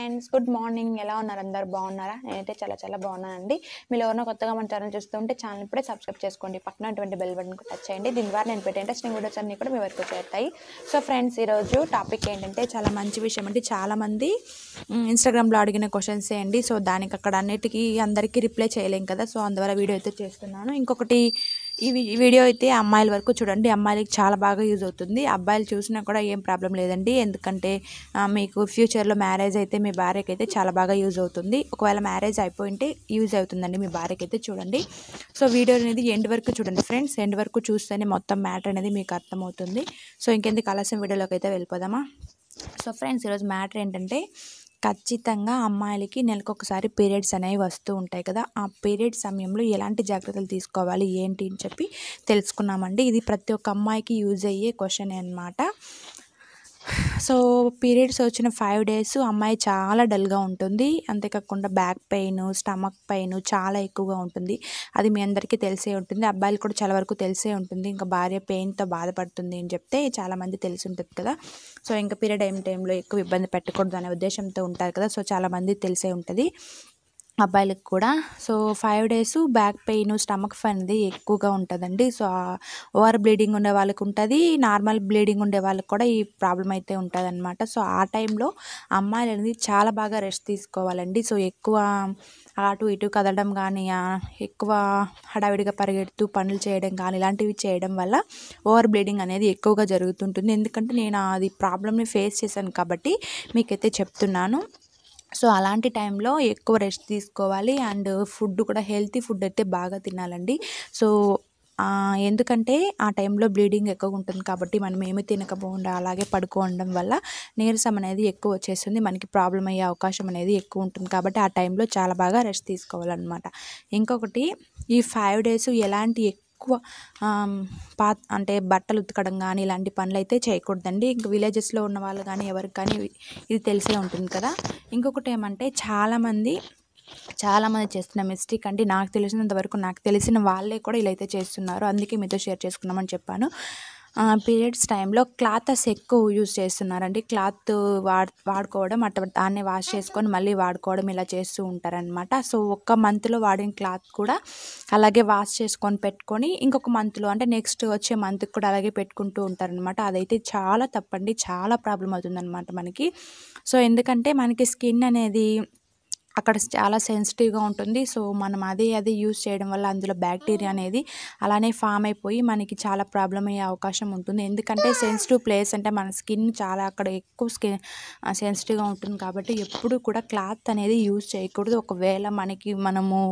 friends good morning ఎలా ఉన్నారు అందరు బాగున్నారా నేనైతే చాలా చాలా బాగున్నానండి మీరు ఎవరైనా కొత్తగా మన ఛానల్ చూస్తుంటే ఛానల్ ఇప్పుడే సబ్స్క్రైబ్ చేసుకోండి పక్కన అటువంటి బెల్ బటన్ టచ్ చేయండి దీని ద్వారా నేను పెట్టే ఇంట్రెస్టింగ్ వీడియోస్ అన్ని కూడా మీ వరకు చేరుతాయి సో ఫ్రెండ్స్ ఈరోజు టాపిక్ ఏంటంటే చాలా మంచి విషయం అంటే చాలామంది ఇన్స్టాగ్రామ్లో అడిగిన క్వశ్చన్స్ అండి సో దానికి అక్కడ అన్నిటికీ అందరికీ రిప్లై చేయలేం కదా సో అందువల్ల వీడియో అయితే చేస్తున్నాను ఇంకొకటి ఈ వి- ఈ వీడియో అయితే అమ్మాయిల వరకు చూడండి అమ్మాయిలకి చాలా బాగా యూజ్ అవుతుంది అబ్బాయిలు చూసినా కూడా ఏం ప్రాబ్లం లేదండి ఎందుకంటే ఆ, మీకు ఫ్యూచర్లో మ్యారేజ్ అయితే మీ భార్యకి అయితే చాలా బాగా యూజ్ అవుతుంది ఒకవేళ మ్యారేజ్ అయిపోయింటే యూజ్ అవుతుందండి మీ భార్యకి అయితే చూడండి సో వీడియో అనేది ఎండ్ వరకు చూడండి ఫ్రెండ్స్ ఎండ్ వరకు చూస్తేనే మొత్తం మ్యాటర్ అనేది మీకు అర్థమవుతుంది సో ఇంకెందుకు ఆలస్యం వీడియోలోకి అయితే వెళ్ళిపోదామా సో ఫ్రెండ్స్ ఈరోజు మ్యాటర్ ఏంటంటే ఖచ్చితంగా అమ్మాయిలకి నెలకు ఒకసారి పీరియడ్స్ అనేవి వస్తూ ఉంటాయి కదా ఆ పీరియడ్ సమయంలో ఎలాంటి జాగ్రత్తలు తీసుకోవాలి ఏంటి అని చెప్పి తెలుసుకున్నామండి ఇది ప్రతి ఒక్క అమ్మాయికి యూజ్ అయ్యే క్వశ్చన్ అనమాట సో పీరియడ్స్ వచ్చిన ఫైవ్ డేస్ అమ్మాయి చాలా డల్గా ఉంటుంది అంతేకాకుండా బ్యాక్ పెయిన్ స్టమక్ పెయిన్ చాలా ఎక్కువగా ఉంటుంది అది మీ అందరికీ తెలిసే ఉంటుంది అబ్బాయిలు కూడా చాలా వరకు తెలిసే ఉంటుంది ఇంకా భార్య పెయిన్తో బాధపడుతుంది అని చెప్తే చాలామంది తెలిసి ఉంటుంది కదా సో ఇంకా పీరియడ్ అయిన టైంలో ఎక్కువ ఇబ్బంది పెట్టకూడదు అనే ఉద్దేశంతో ఉంటారు కదా సో చాలామంది తెలిసే ఉంటుంది అబ్బాయిలకు కూడా so five days back pain stomach pain అనేది ఎక్కువగా ఉంటుందండి సో ఓవర్ బ్లీడింగ్ ఉండే వాళ్ళకి ఉంటుంది నార్మల్ బ్లీడింగ్ ఉండే వాళ్ళకి కూడా ఈ ప్రాబ్లం అయితే ఉంటుంది అనమాట సో ఆ టైంలో అమ్మాయిలు అనేది చాలా బాగా రెస్ట్ తీసుకోవాలండి సో ఎక్కువ అటు ఇటు కదలడం కానీ ఆ, ఎక్కువ హడావిడిగా పరిగెడుతూ పనులు చేయడం కానీ ఇలాంటివి చేయడం వల్ల ఓవర్ బ్లీడింగ్ అనేది ఎక్కువగా జరుగుతుంటుంది ఎందుకంటే నేను అది ప్రాబ్లమ్ని ఫేస్ చేశాను కాబట్టి మీకైతే చెప్తున్నాను సో అలాంటి టైంలో ఎక్కువ రెస్ట్ తీసుకోవాలి అండ్ ఫుడ్ కూడా హెల్తీ ఫుడ్ అయితే బాగా తినాలండి సో ఆ, ఎందుకంటే ఆ టైంలో బ్లీడింగ్ ఎక్కువగా ఉంటుంది కాబట్టి మనం ఏమి తినకపోకుండా అలాగే పడుకోవడం వల్ల నీరసం అనేది ఎక్కువ వచ్చేస్తుంది మనకి ప్రాబ్లం అయ్యే అవకాశం అనేది ఎక్కువ ఉంటుంది కాబట్టి ఆ టైంలో చాలా బాగా రెస్ట్ తీసుకోవాలన్నమాట ఇంకొకటి ఈ ఫైవ్ డేస్ ఎలాంటి ఎక్కువ ఆమ్, పా అంటే బట్టలు ఉతకడం కానీ ఇలాంటి పనులు అయితే చేయకూడదండి ఇంక విలేజెస్లో ఉన్న వాళ్ళు కానీ ఎవరికి కానీ ఇది తెలిసే ఉంటుంది కదా ఇంకొకటి ఏమంటే చాలామంది చాలామంది చేస్తున్న మిస్టేక్ అంటే నాకు తెలిసినంత వరకు నాకు తెలిసిన వాళ్ళే కూడా ఇలా అయితే చేస్తున్నారు అందుకే మీతో షేర్ చేసుకున్నామని చెప్పాను పీరియడ్స్ టైంలో క్లాతస్ ఎక్కువ యూజ్ చేస్తున్నారండి క్లాత్ వాడ్ వాడుకోవడం అట్ట దాన్ని వాష్ చేసుకొని మళ్ళీ వాడుకోవడం ఇలా చేస్తూ ఉంటారనమాట సో ఒక్క మంత్లో వాడిన క్లాత్ కూడా అలాగే వాష్ చేసుకొని పెట్టుకొని ఇంకొక మంత్లో అంటే నెక్స్ట్ వచ్చే మంత్కి కూడా అలాగే పెట్టుకుంటూ ఉంటారనమాట అదైతే చాలా తప్పండి చాలా ప్రాబ్లం అవుతుందన్నమాట మనకి సో ఎందుకంటే మనకి స్కిన్ అనేది అక్కడ చాలా సెన్సిటివ్గా ఉంటుంది సో మనం అదే అదే యూస్ చేయడం వల్ల అందులో బ్యాక్టీరియా అనేది అలానే ఫామ్ అయిపోయి మనకి చాలా ప్రాబ్లం అయ్యే అవకాశం ఉంటుంది ఎందుకంటే సెన్సిటివ్ ప్లేస్ అంటే మన స్కిన్ చాలా అక్కడ ఎక్కువ స్కిన్ సెన్సిటివ్గా ఉంటుంది కాబట్టి ఎప్పుడు కూడా క్లాత్ అనేది యూజ్ చేయకూడదు ఒకవేళ మనకి మనము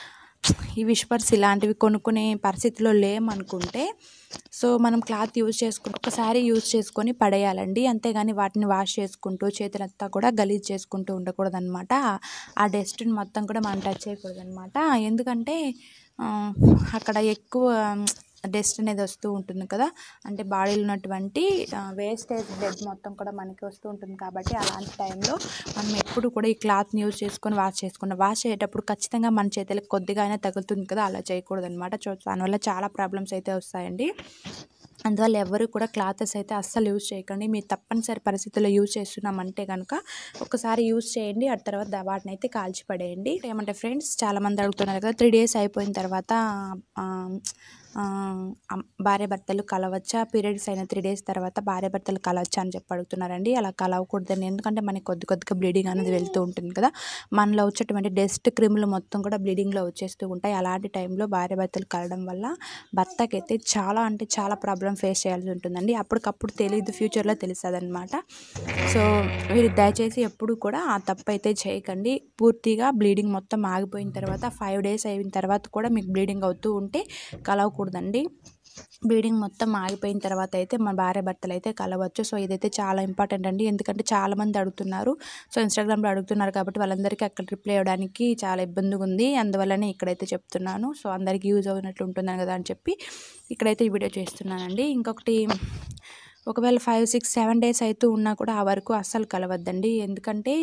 ఈ విష్పర్స్ ఇలాంటివి కొనుక్కునే పరిస్థితిలో లేమనుకుంటే సో మనం క్లాత్ యూజ్ చేసుకుని ఒకసారి యూజ్ చేసుకొని పడేయాలండి అంతేగాని వాటిని వాష్ చేసుకుంటూ చేతులంతా కూడా గలీజ్ చేసుకుంటూ ఉండకూడదు అనమాట ఆ డస్ట్ని మొత్తం కూడా మనం టచ్ చేయకూడదు అనమాట ఎందుకంటే ఆ, అక్కడ ఎక్కువ డస్ట్ అనేది వస్తూ ఉంటుంది కదా అంటే బాడీలో ఉన్నటువంటి వేస్టేజ్ బ్లడ్ మొత్తం కూడా మనకి వస్తూ ఉంటుంది కాబట్టి అలాంటి టైంలో మనం ఎప్పుడు కూడా ఈ క్లాత్ని యూజ్ చేసుకొని వాష్ చేసుకున్నాం వాష్ చేసేటప్పుడు ఖచ్చితంగా మన చేతులకు కొద్దిగా అయినా తగులుతుంది కదా అలా చేయకూడదు అనమాట దానివల్ల చాలా ప్రాబ్లమ్స్ అయితే వస్తాయండి అందువల్ల ఎవరు కూడా క్లాతెస్ అయితే అస్సలు యూజ్ చేయకండి మీరు తప్పనిసరి పరిస్థితుల్లో యూజ్ చేస్తున్నామంటే కనుక ఒకసారి యూజ్ చేయండి ఆ తర్వాత దా- వాటిని అయితే కాల్చి పడేయండి ఏమంటే ఫ్రెండ్స్ చాలామంది అడుగుతున్నారు కదా త్రీ డేస్ అయిపోయిన తర్వాత ఆ, ఆ, అమ్- భార్య భర్తలు కలవచ్చా పీరియడ్స్ అయిన త్రీ డేస్ తర్వాత భార్య భర్తలు కలవచ్చా అని చెప్పి అడుగుతున్నారండి అలా కలవకూడదని ఎందుకంటే మనకి కొద్ది కొద్దిగా బ్లీడింగ్ అనేది వెళ్తూ ఉంటుంది కదా మనలో వచ్చేటువంటి డస్ట్ క్రిములు మొత్తం కూడా బ్లీడింగ్లో వచ్చేస్తూ ఉంటాయి అలాంటి టైంలో భార్య భర్తలు కలవడం వల్ల భర్తకైతే చాలా అంటే చాలా ప్రాబ్లం ఫేస్ చేయాల్సి ఉంటుందండి అప్పటికప్పుడు తెలియదు ఫ్యూచర్లో తెలుస్తుంది అనమాట సో మీరు దయచేసి ఎప్పుడు కూడా ఆ తప్పు అయితే చేయకండి పూర్తిగా బ్లీడింగ్ మొత్తం ఆగిపోయిన తర్వాత ఫైవ్ డేస్ అయిన తర్వాత కూడా మీకు బ్లీడింగ్ అవుతూ ఉంటే కలవకూడదండి బ్లీడింగ్ మొత్తం ఆగిపోయిన తర్వాత అయితే మా భార్య భర్తలు అయితే కలవచ్చు సో ఇదైతే చాలా ఇంపార్టెంట్ అండి ఎందుకంటే చాలామంది అడుగుతున్నారు సో ఇన్స్టాగ్రామ్లో అడుగుతున్నారు కాబట్టి వాళ్ళందరికీ అక్కడ రిప్లై ఇవ్వడానికి చాలా ఇబ్బందిగా ఉంది అందువల్లనే ఇక్కడైతే చెప్తున్నాను సో అందరికీ యూజ్ అవునట్లు ఉంటుందని కదా అని చెప్పి ఇక్కడైతే ఈ వీడియో చేస్తున్నానండి ఇంకొకటి ఒకవేళ ఫైవ్ సిక్స్ సెవెన్ డేస్ అవుతూ ఉన్నా కూడా ఆ వరకు అస్సలు కలవద్దండి ఎందుకంటే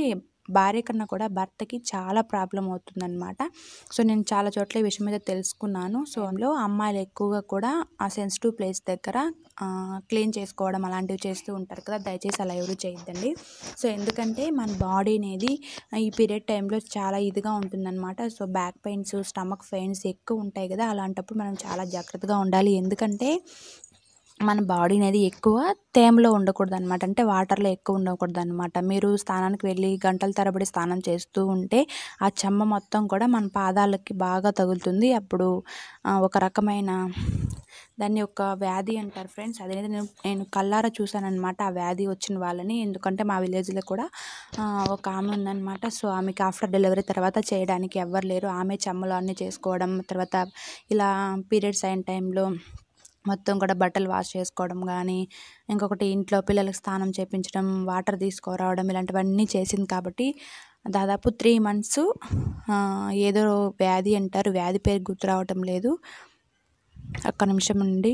భార్య కన్నా కూడా భర్తకి చాలా ప్రాబ్లం అవుతుందన్నమాట సో నేను చాలా చోట్ల ఈ విషయం మీద తెలుసుకున్నాను సో అందులో అమ్మాయిలు ఎక్కువగా కూడా ఆ సెన్సిటివ్ ప్లేస్ దగ్గర క్లీన్ చేసుకోవడం అలాంటివి చేస్తూ ఉంటారు కదా దయచేసి అలా ఎవరు చేయొద్దండి సో ఎందుకంటే మన బాడీ అనేది ఈ పీరియడ్ టైంలో చాలా ఇదిగా ఉంటుందన్నమాట so back pains stomach pains ఎక్కువ ఉంటాయి కదా అలాంటప్పుడు మనం చాలా జాగ్రత్తగా ఉండాలి ఎందుకంటే మన బాడీ అనేది ఎక్కువ తేమలో ఉండకూడదు అనమాట అంటే వాటర్లో ఎక్కువ ఉండకూడదు అనమాట మీరు స్నానానికి వెళ్ళి గంటల తరబడి స్నానం చేస్తూ ఉంటే ఆ చెమ్మ మొత్తం కూడా మన పాదాలకి బాగా తగులుతుంది అప్పుడు ఆ, ఒక రకమైన దాన్ని ఒక వ్యాధి అంటారు ఫ్రెండ్స్ అదేది నేను నేను కల్లారా చూశానమాట ఆ వ్యాధి వచ్చిన వాళ్ళని ఎందుకంటే మా విలేజ్లో కూడా ఆ, ఒక ఆమె ఉందన్నమాట సో ఆమెకి ఆఫ్టర్ డెలివరీ తర్వాత చేయడానికి ఎవ్వరు లేరు ఆమె చెమ్మలు అన్నీ చేసుకోవడం తర్వాత ఇలా పీరియడ్స్ అయిన టైంలో మొత్తం కూడా బట్టలు వాష్ చేసుకోవడం కానీ ఇంకొకటి ఇంట్లో పిల్లలకు స్నానం చేపించడం వాటర్ తీసుకురావడం ఇలాంటివన్నీ చేసింది కాబట్టి దాదాపు త్రీ మంత్స్ ఏదో వ్యాధి అంటారు వ్యాధి పేరు గుర్తు రావటం లేదు ఒక్క నిమిషం అండి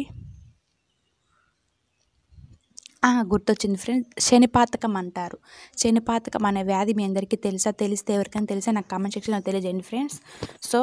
ఆ, గుర్తొచ్చింది ఫ్రెండ్స్ శనిపాతకం అంటారు శనిపాతకం అనే వ్యాధి మీ అందరికీ తెలుసా తెలిస్తే ఎవరికైనా తెలిసా నాకు కామెంట్ సెక్షన్లో తెలియజేయండి ఫ్రెండ్స్ సో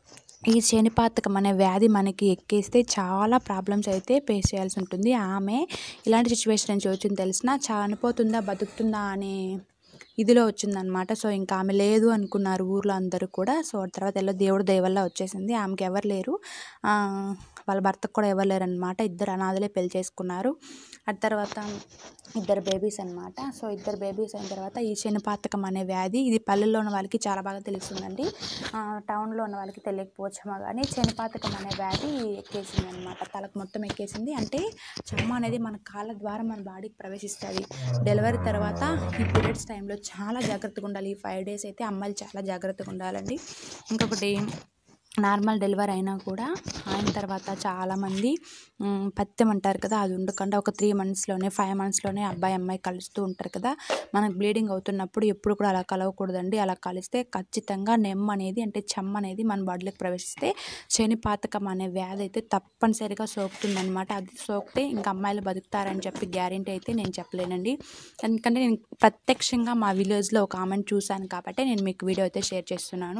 ఈ శనిపాతకం అనే వ్యాధి మనకి ఎక్కేస్తే చాలా ప్రాబ్లమ్స్ అయితే ఫేస్ చేయాల్సి ఉంటుంది ఆమె ఇలాంటి సిచ్యువేషన్ నుంచి వచ్చింది తెలిసిన చనిపోతుందా బతుకుతుందా అనే ఇదిలో వచ్చిందనమాట సో ఇంకా ఆమె లేదు అనుకున్నారు ఊర్లో అందరూ కూడా సో ఆ తర్వాత ఎలా దేవుడు దయ వల్ల వచ్చేసింది ఆమెకి ఎవరు లేరు ఆ, వాళ్ళ భర్తకు కూడా ఎవరు లేరు అనమాట ఇద్దరు అనాథలే పెళ్లి చేసుకున్నారు ఆ తర్వాత ఇద్దరు బేబీస్ అనమాట సో ఇద్దరు బేబీస్ అయిన తర్వాత ఈ శనిపాతకం అనే వ్యాధి ఇది పల్లెల్లో ఉన్న వాళ్ళకి చాలా బాగా తెలుస్తుందండి ఆ, టౌన్లో ఉన్న వాళ్ళకి తెలియకపోవచ్చేమో కానీ శనిపాతకం అనే వ్యాధి ఎక్కేసింది అనమాట తలకు మొత్తం ఎక్కేసింది అంటే చెమ్మ అనేది మన కాళ్ళ ద్వారా మన బాడీకి ప్రవేశిస్తుంది డెలివరీ తర్వాత ఈ పీరియడ్స్ టైంలో చాలా జాగ్రత్తగా ఉండాలి ఈ ఫైవ్ డేస్ అయితే అమ్మాయిలు చాలా జాగ్రత్తగా ఉండాలండి ఇంకొకటి నార్మల్ డెలివరీ అయినా కూడా అయిన తర్వాత చాలామంది మ్, పత్యం అంటారు కదా అది ఉండకుండా ఒక త్రీ మంత్స్లోనే ఫైవ్ మంత్స్లోనే అబ్బాయి అమ్మాయి కలుస్తూ ఉంటారు కదా మనకు బ్లీడింగ్ అవుతున్నప్పుడు ఎప్పుడు కూడా అలా కలవకూడదండి అలా కలిస్తే ఖచ్చితంగా నెమ్మ అనేది అంటే చెమ్మ అనేది మన బాడీలోకి ప్రవేశిస్తే శనిపాతకం అనే వ్యాధి అయితే తప్పనిసరిగా సోకుతుందన్నమాట అది సోకితే ఇంకా అమ్మాయిలు బతుకుతారని చెప్పి గ్యారెంటీ అయితే నేను చెప్పలేనండి ఎందుకంటే నేను ప్రత్యక్షంగా మా విలేజ్లో ఒక ఆమెను చూశాను కాబట్టి నేను మీకు వీడియో అయితే షేర్ చేస్తున్నాను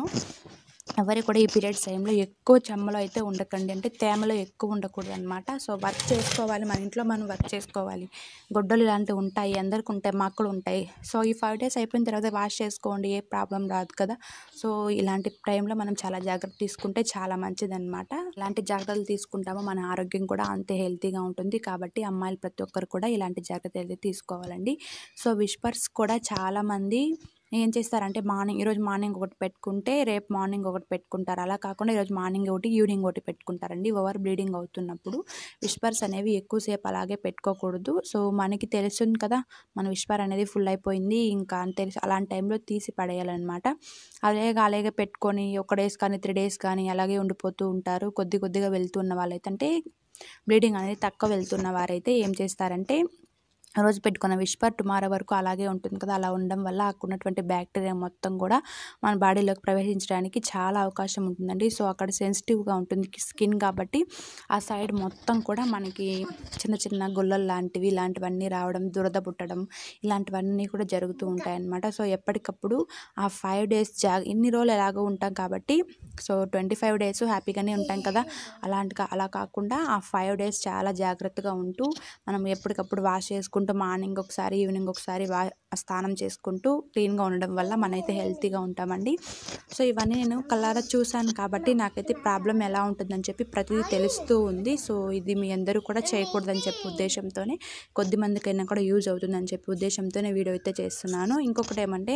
ఎవరు కూడా ఈ పీరియడ్స్ టైంలో ఎక్కువ చెమ్మలో అయితే ఉండకండి అంటే తేమలో ఎక్కువ ఉండకూడదు అనమాట సో వర్క్ చేసుకోవాలి మన ఇంట్లో మనం వర్క్ చేసుకోవాలి గొడ్డలు ఇలాంటివి ఉంటాయి అందరికి ఉంటాయి మాకు కూడా ఉంటాయి సో ఈ ఫైవ్ డేస్ అయిపోయిన తర్వాత వాష్ చేసుకోండి ఏ ప్రాబ్లం రాదు కదా సో ఇలాంటి టైంలో మనం చాలా జాగ్రత్త తీసుకుంటే చాలా మంచిదన్నమాట ఇలాంటి జాగ్రత్తలు తీసుకుంటామో మన ఆరోగ్యం కూడా అంతే హెల్తీగా ఉంటుంది కాబట్టి అమ్మాయిలు ప్రతి ఒక్కరు కూడా ఇలాంటి జాగ్రత్తలు అయితే తీసుకోవాలండి సో విస్పర్స్ కూడా చాలామంది ఏం చేస్తారంటే మార్నింగ్ ఈరోజు మార్నింగ్ ఒకటి పెట్టుకుంటే రేపు మార్నింగ్ ఒకటి పెట్టుకుంటారు అలా కాకుండా ఈరోజు మార్నింగ్ ఒకటి ఈవినింగ్ ఒకటి పెట్టుకుంటారండి ఓవర్ బ్లీడింగ్ అవుతున్నప్పుడు విస్పర్స్ అనేవి ఎక్కువసేపు అలాగే పెట్టుకోకూడదు సో మనకి తెలుస్తుంది కదా మన విస్పర్ అనేది ఫుల్ అయిపోయింది ఇంకా అని తెలిసి అలాంటి టైంలో తీసి పడేయాలన్నమాట అలాగే అలాగే పెట్టుకొని ఒక డేస్ కానీ త్రీ డేస్ కానీ అలాగే ఉండిపోతూ ఉంటారు కొద్ది కొద్దిగా వెళ్తున్న వాళ్ళైతే అంటే బ్లీడింగ్ అనేది తక్కువ వెళ్తున్న వారైతే ఏం చేస్తారంటే రోజు పెట్టుకున్న విస్పర్ టుమారో వరకు అలాగే ఉంటుంది కదా అలా ఉండడం వల్ల అక్కడ ఉన్నటువంటి బ్యాక్టీరియా మొత్తం కూడా మన బాడీలోకి ప్రవేశించడానికి చాలా అవకాశం ఉంటుందండి సో అక్కడ సెన్సిటివ్గా ఉంటుంది స్కిన్ కాబట్టి ఆ సైడ్ మొత్తం కూడా మనకి చిన్న చిన్న గుల్లలు లాంటివి ఇలాంటివన్నీ రావడం దురద పుట్టడం ఇలాంటివన్నీ కూడా జరుగుతూ ఉంటాయి అన్నమాట సో ఎప్పటికప్పుడు ఆ ఫైవ్ డేస్ జా ఇన్ని రోజులు ఎలాగో ఉంటాం కాబట్టి సో ట్వంటీ ఫైవ్ డేస్ హ్యాపీగానే ఉంటాం కదా అలాంటి కా- అలా కాకుండా ఆ ఫైవ్ డేస్ చాలా జాగ్రత్తగా ఉంటూ మనం ఎప్పటికప్పుడు వాష్ చేసుకుంటూ మార్నింగ్ ఒకసారి ఈవినింగ్ ఒకసారి వా స్నానం చేసుకుంటూ క్లీన్గా ఉండడం వల్ల మనైతే హెల్తీగా ఉంటామండి సో ఇవన్నీ నేను కల్లారా చూశాను కాబట్టి నాకైతే ప్రాబ్లం ఎలా ఉంటుందని చెప్పి ప్రతిదీ తెలుస్తూ ఉంది సో ఇది మీ అందరూ కూడా చేయకూడదని చెప్పి ఉద్దేశంతోనే కొద్ది మందికైనా కూడా యూజ్ అవుతుందని చెప్పి ఉద్దేశంతోనే వీడియో అయితే చేస్తున్నాను ఇంకొకటి ఏమంటే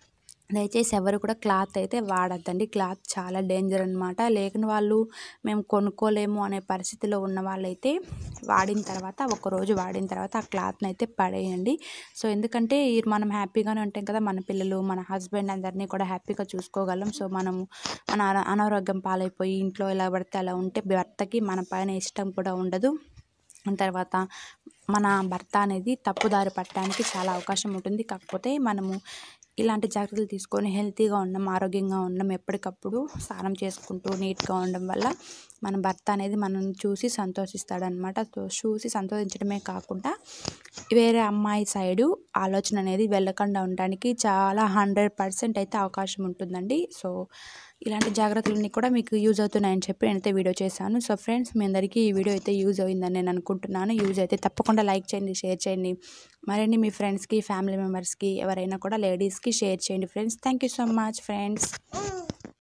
దయచేసి ఎవరు కూడా క్లాత్ అయితే వాడద్దండి క్లాత్ చాలా డేంజర్ అనమాట లేని వాళ్ళు మేము కొనుక్కోలేము అనే పరిస్థితిలో ఉన్న వాళ్ళైతే వాడిన తర్వాత ఒక రోజు వాడిన తర్వాత ఆ క్లాత్ని అయితే పడేయండి సో ఎందుకంటే ఈ మనం హ్యాపీగానే ఉంటాం కదా మన పిల్లలు మన హస్బెండ్ అందరినీ కూడా హ్యాపీగా చూసుకోగలం సో మనము మన అనా- అనారోగ్యం పాలైపోయి ఇంట్లో ఎలా పడితే అలా ఉంటే భర్తకి మన పైన ఇష్టం కూడా ఉండదు తర్వాత మన భర్త అనేది తప్పుదారి పట్టడానికి చాలా అవకాశం ఉంటుంది కాకపోతే మనము ఇలాంటి జాగ్రత్తలు తీసుకొని హెల్తీగా ఉండడం ఆరోగ్యంగా ఉండడం ఎప్పటికప్పుడు స్నానం చేసుకుంటూ నీట్గా ఉండడం వల్ల మన భర్త అనేది మనల్ని చూసి సంతోషిస్తాడనమాట సో చూసి సంతోషించడమే కాకుండా వేరే అమ్మాయి సైడు ఆలోచన అనేది వెళ్ళకుండా ఉండడానికి చాలా హండ్రెడ్ పర్సెంట్ అయితే అవకాశం ఉంటుందండి సో ఇలాంటి జాగ్రత్తలన్నీ కూడా మీకు యూజ్ అవుతున్నాయని చెప్పి నేనైతే వీడియో చేశాను సో ఫ్రెండ్స్ మీ అందరికీ ఈ వీడియో అయితే యూజ్ అయిందని నేను అనుకుంటున్నాను యూజ్ అయితే తప్పకుండా లైక్ చేయండి షేర్ చేయండి మరిన్ని మీ ఫ్రెండ్స్కి ఫ్యామిలీ మెంబర్స్కి ఎవరైనా కూడా లేడీస్కి షేర్ చేయండి friends thank you so much friends